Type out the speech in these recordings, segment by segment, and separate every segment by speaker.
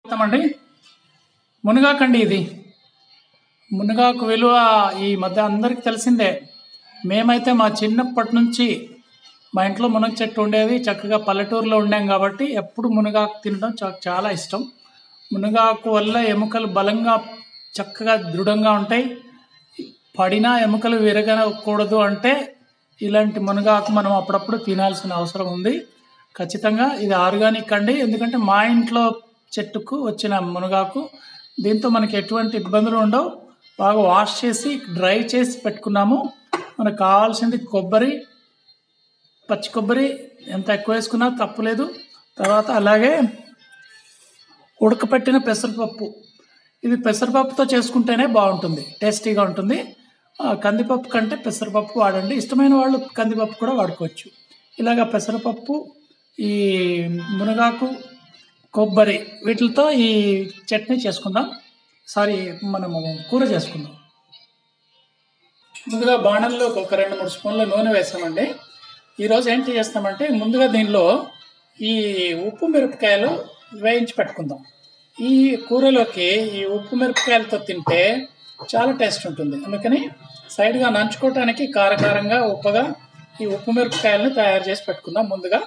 Speaker 1: చెప్తామండి మునగాకండి ఇది మునగాకు విలువ ఈ మధ్య అందరికీ తెలిసిందే మేమైతే మా చిన్నప్పటి నుంచి మా ఇంట్లో మునగ చెట్టు ఉండేది చక్కగా పల్లెటూరులో ఉండాం కాబట్టి ఎప్పుడు మునగాకు తినడం చా- చాలా ఇష్టం మునగాకు వల్ల ఎముకలు బలంగా చక్కగా దృఢంగా ఉంటాయి పడినా ఎముకలు విరగకూడదు అంటే ఇలాంటి మునగాకు మనం అప్పుడప్పుడు తినాల్సిన అవసరం ఉంది ఖచ్చితంగా ఇది ఆర్గానిక్ అండి ఎందుకంటే మా ఇంట్లో చెట్టుకు వచ్చిన మునగాకు దీంతో మనకి ఎటువంటి ఇబ్బందులు ఉండవు బాగా వాష్ చేసి డ్రై చేసి పెట్టుకున్నాము మనకు కావాల్సింది కొబ్బరి పచ్చి కొబ్బరి ఎంత ఎక్కువ వేసుకున్నా తప్పులేదు తర్వాత అలాగే ఉడకపెట్టిన పెసరపప్పు ఇది పెసరపప్పుతో చేసుకుంటేనే బాగుంటుంది టేస్టీగా ఉంటుంది ఆ, కందిపప్పు కంటే పెసరపప్పు వాడండి ఇష్టమైన వాళ్ళు కందిపప్పు కూడా వాడుకోవచ్చు ఇలాగ పెసరపప్పు ఈ మునగాకు కొబ్బరి వీటితో ఈ చట్నీ చేసుకుందాం సారీ మనము కూర చేసుకుందాం ముందుగా బాణంలో ఒక రెండు మూడు స్పూన్ల నూనె వేసామండి ఈరోజు ఏంటి చేస్తామంటే ముందుగా దీనిలో ఈ ఉప్పు మిరపకాయలు వేయించి పెట్టుకుందాం ఈ కూరలోకి ఈ ఉప్పు మిరపకాయలతో తింటే చాలా టేస్ట్ ఉంటుంది అందుకని సైడ్గా నంచుకోవటానికి కారకారంగా ఉప్పగా ఈ ఉప్పు మిరపకాయలను తయారు చేసి పెట్టుకుందాం ముందుగా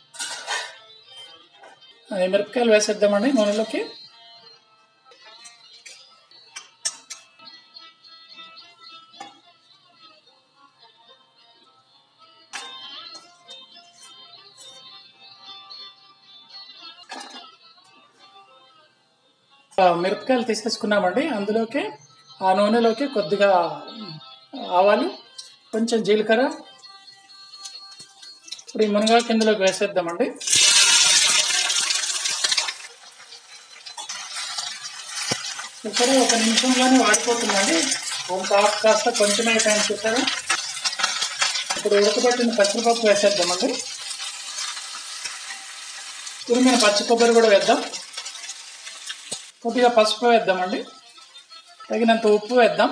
Speaker 1: ఈ మిరపకాయలు వేసేద్దామండి నూనెలోకి ఆ, మిరపకాయలు తీసేసుకున్నామండి అందులోకి ఆ నూనెలోకి కొద్దిగా ఆవాలు కొంచెం జీలకర్ర ఇప్పుడు ఈ మునగాకు ఇందులోకి వేసేద్దామండి చూసారా ఒక నిమిషంలోనే వాడిపోతుందండి ఒక కాస్త కాస్త కొంచెం అయిపోయింది చూసారా ఇప్పుడు ఉడకబెట్టిన పెసరపప్పు వేసేద్దామండి తురిమిన పచ్చి కొబ్బరి కూడా వేద్దాం కొద్దిగా పసుపు వేద్దామండి తగినంత ఉప్పు వేద్దాం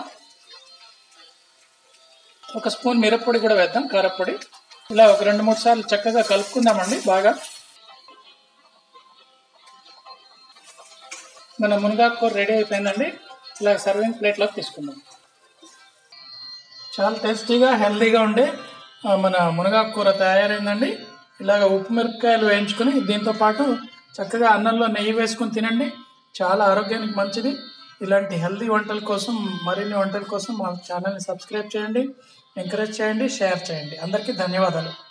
Speaker 1: ఒక స్పూన్ మిరప్పొడి కూడా వేద్దాం కారప్పొడి ఇలా ఒక రెండు మూడు సార్లు చక్కగా కలుపుకుందామండి బాగా మన మునగాకు కూర రెడీ అయిపోయిందండి ఇలా సర్వింగ్ ప్లేట్లోకి తీసుకుందాం చాలా టేస్టీగా హెల్తీగా ఉండే ఆ, మన మునగాకు కూర తయారైందండి ఇలాగ ఉప్పు మిరపకాయలు వేయించుకొని దీంతో పాటు చక్కగా అన్నంలో నెయ్యి వేసుకొని తినండి చాలా ఆరోగ్యానికి మంచిది ఇలాంటి హెల్తీ వంటల కోసం మరిన్ని వంటల కోసం మా ఛానల్ని సబ్స్క్రైబ్ చేయండి ఎంకరేజ్ చేయండి షేర్ చేయండి అందరికీ ధన్యవాదాలు